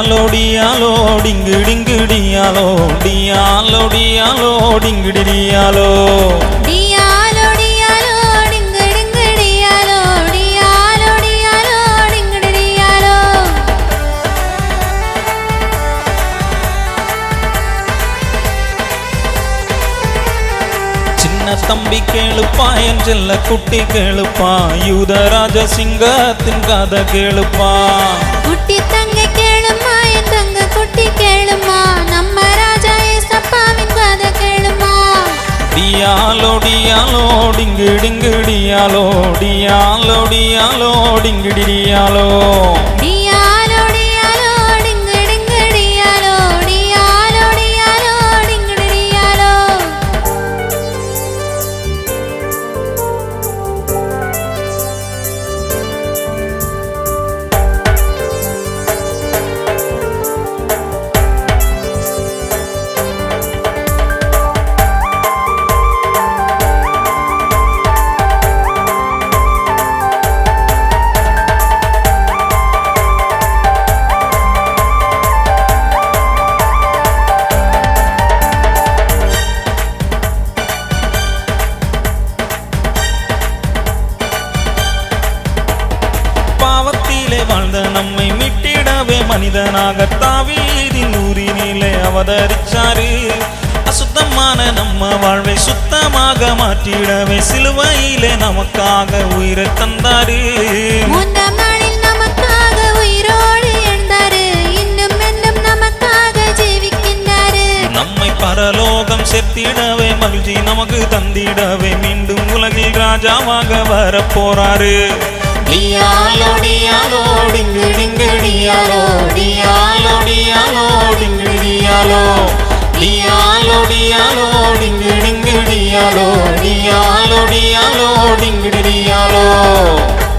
டியாலோ டியாலோ டிங்கு டிங்கு டியாலோ டியாலோ டியாலோ டிங்கு டியாலோ டியாலோ டியாலோ டிங்கு டிங்கு டியாலோ டியாலோ டியாலோ டிங்கு டியாலோ சின்ன தம்பி கேளுப்பா என் செல்ல குட்டி கேளுப்பா யூதராஜ சிங்கத்தின் கதை கேளுப்பா குட்டி தங்க கேளுமா என் தங்க குட்டி கேளுமா நம்ம ராஜா ஏசப்பாவின் கதை கேளுமா டியாலோ டியாலோ டிங்கு டிங்கு டியாலோ டியாலோ டியாலோ டிங்கு டியாலோ டியாலோ டியாலோ டிங்கு டிங்கு டியாலோ டியாலோ டியாலோ டிங்கு டியாலோ பாவத்திலே வாழ்ந்த நம்மை மீட்டிடவே மனிதனாக தாவீதின் ஊரினிலே அவதரிச்சாரு அசுத்தமான நம்ம வாழ்வை சுத்தமாக மாற்றிடவே சிலுவையிலே நமக்காக உயிரை தந்தாரு மூன்றாம் நாளில் நமக்காக உயிரோடு எழுந்தாரு இன்னும் இன்னும் நமக்காக ஜீவிக்கின்றாரு நம்மை பரலோகம் சேர்த்திடவே மகிழ்ச்சி நமக்கு தந்திடவே மீண்டும் உலகில் ராஜாவாக வரப் போறாரு டியாலோ டியாலோ டிங்கு டிங்கு டியாலோ டியாலோ டியாலோ டிங்கு டியாலோ டியாலோ டியாலோ டிங்கு டிங்கு டியாலோ டியாலோ டியாலோ டிங்கு டியாலோ